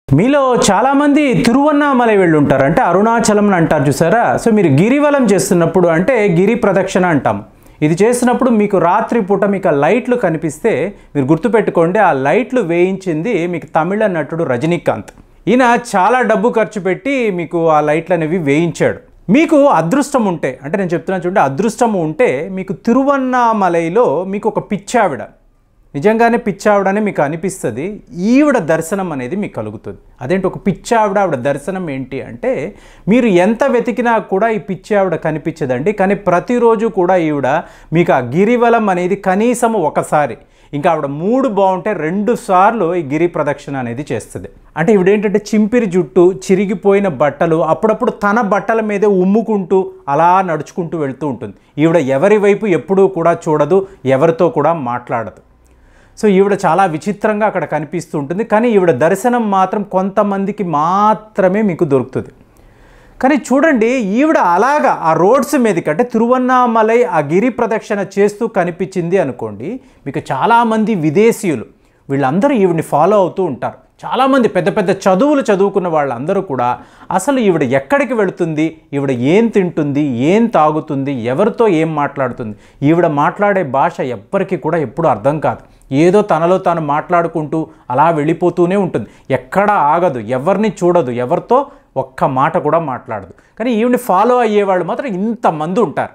మీలో చాలామంది తిరువన్నామలై వెళ్ళి ఉంటారు అంటే అరుణాచలం అని అంటారు చూసారా సో మీరు గిరివలం చేస్తున్నప్పుడు అంటే గిరి ప్రదక్షిణ అంటాం ఇది చేసినప్పుడు మీకు రాత్రి పూట మీకు ఆ లైట్లు కనిపిస్తే మీరు గుర్తుపెట్టుకోండి ఆ లైట్లు వేయించింది మీకు తమిళ నటుడు రజనీకాంత్ ఈయన చాలా డబ్బు ఖర్చు పెట్టి మీకు ఆ లైట్లు అనేవి వేయించాడు మీకు అదృష్టం ఉంటే అంటే నేను చెప్తున్నాను చూడండి అదృష్టం ఉంటే మీకు తిరువన్నామలైలో మీకు ఒక పిచ్చావిడ నిజంగానే పిచ్చావిడని మీకు అనిపిస్తుంది ఈవిడ దర్శనం అనేది మీకు కలుగుతుంది అదేంటి ఒక పిచ్చావిడ ఆవిడ దర్శనం ఏంటి అంటే మీరు ఎంత వెతికినా కూడా ఈ పిచ్చావిడ కనిపించదండి కానీ ప్రతిరోజు కూడా ఈవిడ మీకు ఆ గిరివలం అనేది కనీసం ఒకసారి ఇంకా ఆవిడ మూడు బాగుంటే రెండు సార్లు ఈ గిరి ప్రదక్షిణ అనేది చేస్తుంది అంటే ఈవిడ ఏంటంటే చింపిరి జుట్టు చిరిగిపోయిన బట్టలు అప్పుడప్పుడు తన బట్టల మీదే ఉమ్ముకుంటూ అలా నడుచుకుంటూ వెళ్తూ ఉంటుంది ఈవిడ ఎవరి వైపు ఎప్పుడూ కూడా చూడదు ఎవరితో కూడా మాట్లాడదు సో ఈవిడ చాలా విచిత్రంగా అక్కడ కనిపిస్తూ ఉంటుంది కానీ ఈవిడ దర్శనం మాత్రం కొంతమందికి మాత్రమే మీకు దొరుకుతుంది కానీ చూడండి ఈవిడ అలాగా ఆ రోడ్స్ మీదకి అంటే తిరువన్నామలై ఆ గిరి ప్రదక్షిణ చేస్తూ కనిపించింది అనుకోండి మీకు చాలామంది విదేశీయులు వీళ్ళందరూ ఈవిడ్ని ఫాలో అవుతూ ఉంటారు చాలామంది పెద్ద పెద్ద చదువులు చదువుకున్న వాళ్ళందరూ కూడా అసలు ఈవిడ ఎక్కడికి వెళుతుంది ఈవిడ ఏం తింటుంది ఏం తాగుతుంది ఎవరితో ఏం మాట్లాడుతుంది ఈవిడ మాట్లాడే భాష ఎవ్వరికి కూడా ఎప్పుడు అర్థం కాదు ఏదో తనలో తాను మాట్లాడుకుంటూ అలా వెళ్ళిపోతూనే ఉంటుంది ఎక్కడ ఆగదు ఎవరిని చూడదు ఎవరితో ఒక్క మాట కూడా మాట్లాడదు కానీ ఈవిని ఫాలో అయ్యేవాళ్ళు మాత్రం ఇంతమంది ఉంటారు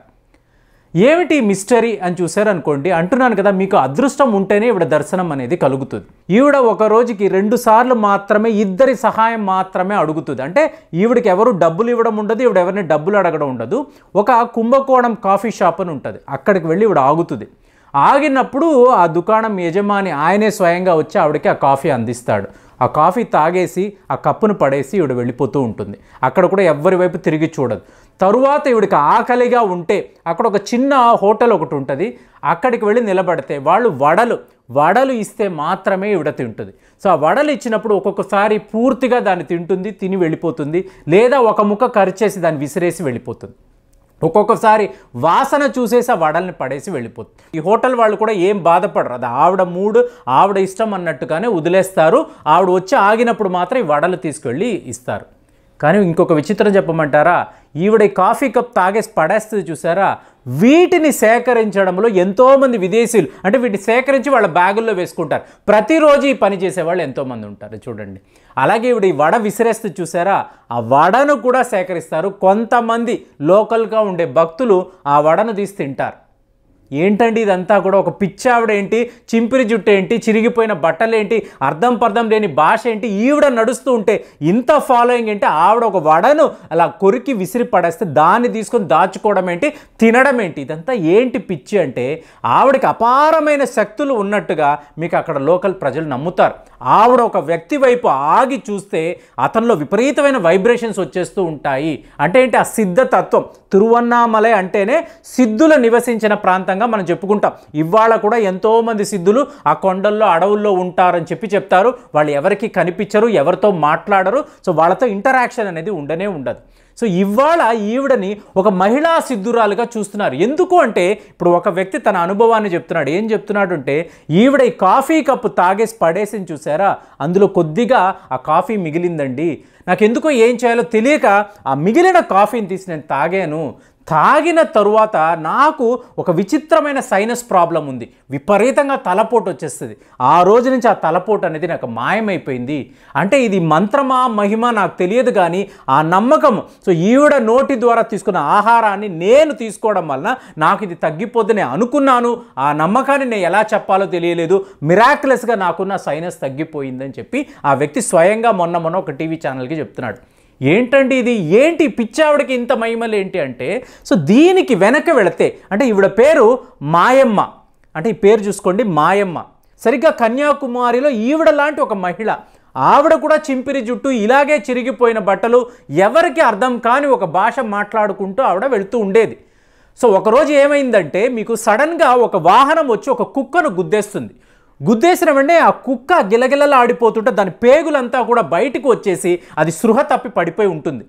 ఏమిటి మిస్టరీ అని చూసారనుకోండి అంటున్నాను కదా మీకు అదృష్టం ఉంటేనే ఈవిడ దర్శనం అనేది కలుగుతుంది ఈవిడ ఒక రోజుకి రెండు సార్లు మాత్రమే ఇద్దరి సహాయం మాత్రమే అడుగుతుంది అంటే ఈవిడకి ఎవరు డబ్బులు ఇవ్వడం ఉండదు ఈవిడ ఎవరిని డబ్బులు అడగడం ఉండదు ఒక కుంభకోణం కాఫీ షాప్ అని ఉంటుంది అక్కడికి వెళ్ళి ఈవిడ ఆగుతుంది ఆగినప్పుడు ఆ దుకాణం యజమాని ఆయనే స్వయంగా వచ్చి ఆవిడకి ఆ కాఫీ అందిస్తాడు ఆ కాఫీ తాగేసి ఆ కప్పును పడేసి ఈవిడ వెళ్ళిపోతూ ఉంటుంది అక్కడ కూడా ఎవ్వరి వైపు తిరిగి చూడదు తరువాత ఈవిడికి ఆకలిగా ఉంటే అక్కడ ఒక చిన్న హోటల్ ఒకటి ఉంటుంది అక్కడికి వెళ్ళి నిలబడితే వాళ్ళు వడలు వడలు ఇస్తే మాత్రమే ఈవిడ తింటుంది సో ఆ వడలు ఇచ్చినప్పుడు ఒక్కొక్కసారి పూర్తిగా దాన్ని తింటుంది తిని వెళ్ళిపోతుంది లేదా ఒక ముక్క కరిచేసి దాన్ని విసిరేసి వెళ్ళిపోతుంది ఒక్కొక్కసారి వాసన చూసేసి ఆ వడల్ని పడేసి వెళ్ళిపోతుంది ఈ హోటల్ వాళ్ళు కూడా ఏం బాధపడరు అది ఆవిడ మూడు ఆవిడ ఇష్టం అన్నట్టుగానే వదిలేస్తారు ఆవిడ వచ్చి ఆగినప్పుడు మాత్రం ఈ వడలు తీసుకెళ్ళి ఇస్తారు కానీ ఇంకొక విచిత్రం చెప్పమంటారా ఈవిడ ఈ కాఫీ కప్ తాగేసి పడేస్తుంది చూసారా వీటిని సేకరించడంలో ఎంతోమంది విదేశీయులు అంటే వీటిని సేకరించి వాళ్ళ బ్యాగుల్లో వేసుకుంటారు ప్రతిరోజు ఈ పని చేసేవాళ్ళు ఎంతోమంది ఉంటారు చూడండి అలాగే ఈవిడ ఈ వడ విసిరేస్తే చూసారా ఆ వడను కూడా సేకరిస్తారు కొంతమంది లోకల్గా ఉండే భక్తులు ఆ వడను తీసి తింటారు ఏంటండి ఇదంతా కూడా ఒక పిచ్చావిడ ఏంటి చింపిరి జుట్టు ఏంటి చిరిగిపోయిన బట్టలు ఏంటి అర్థం పర్థం లేని భాష ఏంటి ఈవిడ నడుస్తూ ఉంటే ఇంత ఫాలోయింగ్ ఏంటి ఆవిడ ఒక వడను అలా కొరికి విసిరి పడేస్తే దాన్ని తీసుకొని దాచుకోవడం ఏంటి తినడం ఏంటి ఇదంతా ఏంటి పిచ్చి అంటే ఆవిడకి అపారమైన శక్తులు ఉన్నట్టుగా మీకు అక్కడ లోకల్ ప్రజలు నమ్ముతారు ఆవిడ ఒక వ్యక్తి వైపు ఆగి చూస్తే అతనిలో విపరీతమైన వైబ్రేషన్స్ వచ్చేస్తూ ఉంటాయి అంటే ఏంటి ఆ సిద్ధతత్వం తిరువన్నామలై అంటేనే సిద్ధులు నివసించిన ప్రాంతంగా మనం చెప్పుకుంటాం ఇవాళ కూడా ఎంతోమంది సిద్ధులు ఆ కొండల్లో అడవుల్లో ఉంటారని చెప్పి చెప్తారు వాళ్ళు ఎవరికి కనిపించరు ఎవరితో మాట్లాడరు సో వాళ్ళతో ఇంటరాక్షన్ అనేది ఉండనే ఉండదు సో ఇవాళ ఈవిడని ఒక మహిళా సిద్ధురాలుగా చూస్తున్నారు ఎందుకు అంటే ఇప్పుడు ఒక వ్యక్తి తన అనుభవాన్ని చెప్తున్నాడు ఏం చెప్తున్నాడు అంటే ఈవిడ ఈ కాఫీ కప్పు తాగేసి పడేసి చూసారా అందులో కొద్దిగా ఆ కాఫీ మిగిలిందండి నాకు ఎందుకో ఏం చేయాలో తెలియక ఆ మిగిలిన కాఫీని తీసి నేను తాగాను తాగిన తరువాత నాకు ఒక విచిత్రమైన సైనస్ ప్రాబ్లం ఉంది విపరీతంగా తలపోటు వచ్చేస్తుంది ఆ రోజు నుంచి ఆ తలపోటు అనేది నాకు మాయమైపోయింది అంటే ఇది మంత్రమా మహిమ నాకు తెలియదు కానీ ఆ నమ్మకం సో ఈవిడ నోటి ద్వారా తీసుకున్న ఆహారాన్ని నేను తీసుకోవడం వలన నాకు ఇది తగ్గిపోద్ది నేను అనుకున్నాను ఆ నమ్మకాన్ని నేను ఎలా చెప్పాలో తెలియలేదు మిరాక్యులస్గా నాకున్న సైనస్ తగ్గిపోయిందని చెప్పి ఆ వ్యక్తి స్వయంగా మొన్న మొన్న ఒక టీవీ ఛానల్కి చెప్తున్నాడు ఏంటండి ఇది ఏంటి పిచ్చావిడకి ఇంత మహిమలు ఏంటి అంటే సో దీనికి వెనక వెళితే అంటే ఈవిడ పేరు మాయమ్మ అంటే ఈ పేరు చూసుకోండి మాయమ్మ సరిగ్గా కన్యాకుమారిలో ఈవిడ లాంటి ఒక మహిళ ఆవిడ కూడా చింపిరి జుట్టు ఇలాగే చిరిగిపోయిన బట్టలు ఎవరికి అర్థం కాని ఒక భాష మాట్లాడుకుంటూ ఆవిడ వెళుతూ ఉండేది సో ఒకరోజు ఏమైందంటే మీకు సడన్గా ఒక వాహనం వచ్చి ఒక కుక్కను గుద్దేస్తుంది గుద్దేసిన వెంటనే ఆ కుక్క గిలగిలలా ఆడిపోతుంటే దాని పేగులంతా కూడా బయటకు వచ్చేసి అది సృహ తప్పి పడిపోయి ఉంటుంది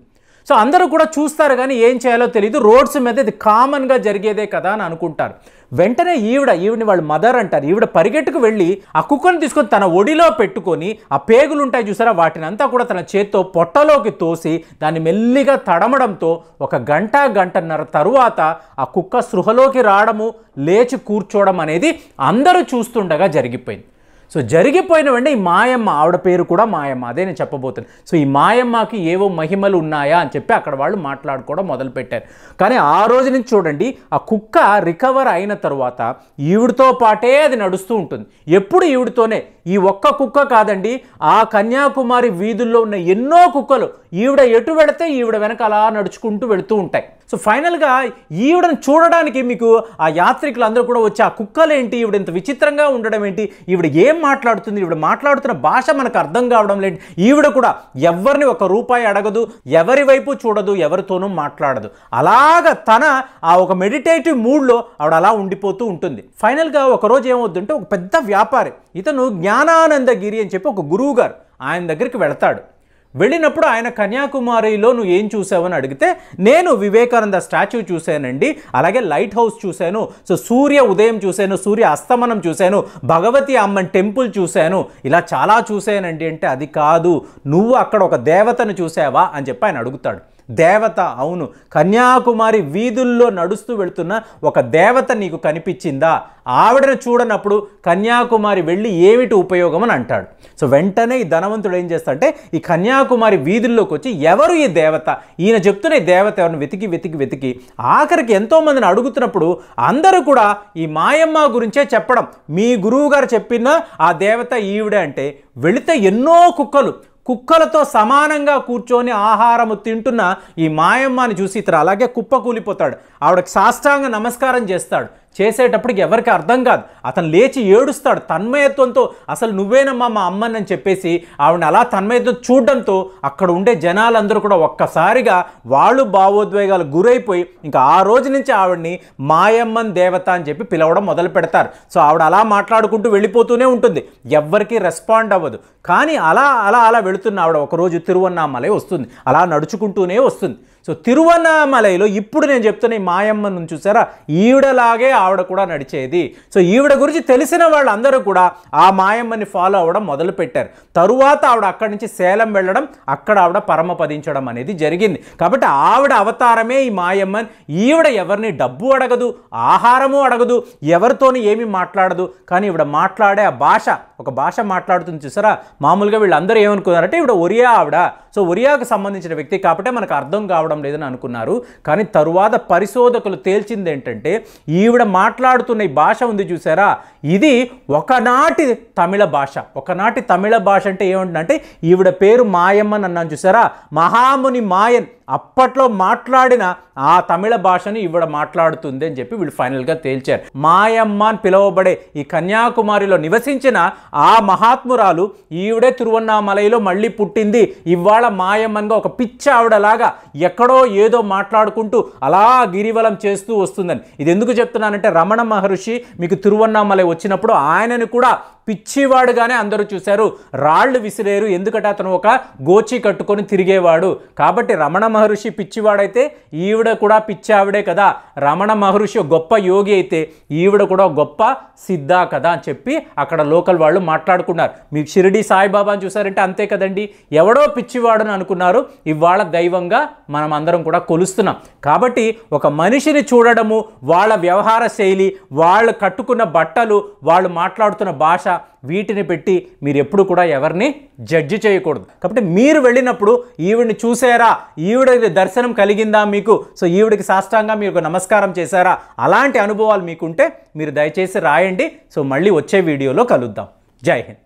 సో అందరూ కూడా చూస్తారు కానీ ఏం చేయాలో తెలియదు రోడ్స్ మీద ఇది కామన్గా జరిగేదే కదా అని అనుకుంటారు వెంటనే ఈవిడ ఈవిని వాళ్ళ మదర్ అంటారు ఈవిడ పరిగెట్టుకు వెళ్ళి ఆ కుక్కను తీసుకొని తన ఒడిలో పెట్టుకొని ఆ పేగులు ఉంటాయి చూసారా వాటిని అంతా కూడా తన చేత్తో పొట్టలోకి తోసి దాన్ని మెల్లిగా తడమడంతో ఒక గంట గంటన్నర తరువాత ఆ కుక్క సృహలోకి రావడము లేచి కూర్చోవడం అనేది అందరూ చూస్తుండగా జరిగిపోయింది సో జరిగిపోయిన వెంటనే ఈ మాయమ్మ ఆవిడ పేరు కూడా మాయమ్మ అదే నేను చెప్పబోతున్నాను సో ఈ మాయమ్మకి ఏవో మహిమలు ఉన్నాయా అని చెప్పి అక్కడ వాళ్ళు మాట్లాడుకోవడం మొదలుపెట్టారు కానీ ఆ రోజు నుంచి చూడండి ఆ కుక్క రికవర్ అయిన తర్వాత ఈవిడతో పాటే అది నడుస్తూ ఉంటుంది ఎప్పుడు ఈవిడతోనే ఈ ఒక్క కుక్క కాదండి ఆ కన్యాకుమారి వీధుల్లో ఉన్న ఎన్నో కుక్కలు ఈవిడ ఎటు వెళితే ఈవిడ వెనక అలా నడుచుకుంటూ వెళుతూ ఉంటాయి సో ఫైనల్గా ఈవిడను చూడడానికి మీకు ఆ యాత్రికులు అందరూ కూడా వచ్చి ఆ కుక్కలేంటి ఈవిడ ఇంత విచిత్రంగా ఉండడం ఏంటి ఈవిడ ఏం మాట్లాడుతుంది ఈవిడ మాట్లాడుతున్న భాష మనకు అర్థం కావడం లేదు ఈవిడ కూడా ఎవరిని ఒక రూపాయి అడగదు ఎవరి వైపు చూడదు ఎవరితోనూ మాట్లాడదు అలాగ తన ఆ ఒక మెడిటేటివ్ మూడ్లో ఆవిడ అలా ఉండిపోతూ ఉంటుంది ఫైనల్గా ఒకరోజు ఏమవుతుందంటే ఒక పెద్ద వ్యాపారి ఇతను జ్ఞానానందగిరి అని చెప్పి ఒక గురువు గారు ఆయన దగ్గరికి వెళతాడు వెళ్ళినప్పుడు ఆయన కన్యాకుమారిలో నువ్వు ఏం చూసావని అడిగితే నేను వివేకానంద స్టాచ్యూ చూశానండి అలాగే లైట్ హౌస్ చూశాను సో సూర్య ఉదయం చూశాను సూర్య అస్తమనం చూశాను భగవతి అమ్మన్ టెంపుల్ చూశాను ఇలా చాలా చూశానండి అంటే అది కాదు నువ్వు అక్కడ ఒక దేవతను చూసావా అని చెప్పి ఆయన అడుగుతాడు దేవత అవును కన్యాకుమారి వీధుల్లో నడుస్తూ వెళ్తున్న ఒక దేవత నీకు కనిపించిందా ఆవిడను చూడనప్పుడు కన్యాకుమారి వెళ్ళి ఏమిటి ఉపయోగం అని అంటాడు సో వెంటనే ఈ ధనవంతుడు ఏం చేస్తాడంటే ఈ కన్యాకుమారి వీధుల్లోకి వచ్చి ఎవరు ఈ దేవత ఈయన చెప్తున్న ఈ దేవత ఎవరిని వెతికి వెతికి వెతికి ఆఖరికి ఎంతోమందిని అడుగుతున్నప్పుడు అందరూ కూడా ఈ మాయమ్మ గురించే చెప్పడం మీ గురువు గారు చెప్పిన ఆ దేవత ఈవిడే అంటే వెళితే ఎన్నో కుక్కలు కుక్కలతో సమానంగా కూర్చొని ఆహారము తింటున్న ఈ మాయమ్మని చూసి ఇతరు అలాగే కుప్ప కూలిపోతాడు ఆవిడకి సాష్టాంగ నమస్కారం చేస్తాడు చేసేటప్పటికి ఎవరికి అర్థం కాదు అతను లేచి ఏడుస్తాడు తన్మయత్వంతో అసలు నువ్వేనమ్మా మా అమ్మని అని చెప్పేసి ఆవిడని అలా తన్మయత్వం చూడడంతో అక్కడ ఉండే జనాలందరూ కూడా ఒక్కసారిగా వాళ్ళు భావోద్వేగాలు గురైపోయి ఇంకా ఆ రోజు నుంచి ఆవిడని మాయమ్మన్ దేవత అని చెప్పి పిలవడం మొదలు పెడతారు సో ఆవిడ అలా మాట్లాడుకుంటూ వెళ్ళిపోతూనే ఉంటుంది ఎవ్వరికీ రెస్పాండ్ అవ్వదు కానీ అలా అలా అలా వెళుతున్న ఆవిడ ఒకరోజు తిరువన్నామలై వస్తుంది అలా నడుచుకుంటూనే వస్తుంది సో తిరువన్నామలైలో ఇప్పుడు నేను చెప్తున్న ఈ మాయమ్మను చూసారా ఈవిడలాగే ఆవిడ కూడా నడిచేది సో ఈవిడ గురించి తెలిసిన వాళ్ళందరూ కూడా ఆ మాయమ్మని ఫాలో అవ్వడం మొదలు పెట్టారు తరువాత ఆవిడ అక్కడి నుంచి సేలం వెళ్ళడం అక్కడ ఆవిడ పరమపదించడం అనేది జరిగింది కాబట్టి ఆవిడ అవతారమే ఈ మాయమ్మన్ ఈవిడ ఎవరిని డబ్బు అడగదు ఆహారము అడగదు ఎవరితోని ఏమీ మాట్లాడదు కానీ ఈవిడ మాట్లాడే ఆ భాష ఒక భాష మాట్లాడుతుంది చూసారా మామూలుగా వీళ్ళందరూ ఏమనుకున్నారంటే ఈవిడ ఒరియా ఆవిడ సో ఒరియాకు సంబంధించిన వ్యక్తి కాబట్టి మనకు అర్థం కావడం లేదని అనుకున్నారు కానీ తరువాత పరిశోధకులు తేల్చింది ఏంటంటే ఈవిడ మాట్లాడుతున్న ఈ భాష ఉంది చూసారా ఇది ఒకనాటి తమిళ భాష ఒకనాటి తమిళ భాష అంటే ఏమంటుందంటే ఈవిడ పేరు మాయమ్మని అన్నాను చూసారా మహాముని మాయన్ అప్పట్లో మాట్లాడిన ఆ తమిళ భాషని ఈవిడ మాట్లాడుతుంది అని చెప్పి వీళ్ళు ఫైనల్గా తేల్చారు మాయమ్మ అని పిలువబడే ఈ కన్యాకుమారిలో నివసించిన ఆ మహాత్మురాలు ఈవిడే తిరువన్నామలైలో మళ్ళీ పుట్టింది ఇవాళ మాయమ్మన్గా ఒక పిచ్చ ఆవిడలాగా ఎక్కడో ఏదో మాట్లాడుకుంటూ అలా గిరివలం చేస్తూ వస్తుందని ఇది ఎందుకు చెప్తున్నానంటే రమణ మహర్షి మీకు తిరువన్నామలై వచ్చినప్పుడు ఆయనను కూడా పిచ్చివాడుగానే అందరూ చూశారు రాళ్ళు విసిరేరు ఎందుకంటే అతను ఒక గోచి కట్టుకొని తిరిగేవాడు కాబట్టి రమణ మహర్షి పిచ్చివాడైతే ఈవిడ కూడా పిచ్చి ఆవిడే కదా రమణ మహర్షి ఒక గొప్ప యోగి అయితే ఈవిడ కూడా ఒక గొప్ప సిద్ధ కదా అని చెప్పి అక్కడ లోకల్ వాళ్ళు మాట్లాడుకున్నారు మీకు షిరిడి సాయిబాబాని చూసారంటే అంతే కదండి ఎవడో పిచ్చివాడని అనుకున్నారు ఇవాళ దైవంగా మనం అందరం కూడా కొలుస్తున్నాం కాబట్టి ఒక మనిషిని చూడడము వాళ్ళ వ్యవహార శైలి వాళ్ళు కట్టుకున్న బట్టలు వాళ్ళు మాట్లాడుతున్న భాష వీటిని పెట్టి మీరు ఎప్పుడు కూడా ఎవరిని జడ్జి చేయకూడదు కాబట్టి మీరు వెళ్ళినప్పుడు ఈవిడిని చూసారా ఈవిడ దర్శనం కలిగిందా మీకు సో ఈవిడికి సాష్టాంగా మీరు నమస్కారం చేశారా అలాంటి అనుభవాలు మీకుంటే మీరు దయచేసి రాయండి సో మళ్ళీ వచ్చే వీడియోలో కలుద్దాం జై హింద్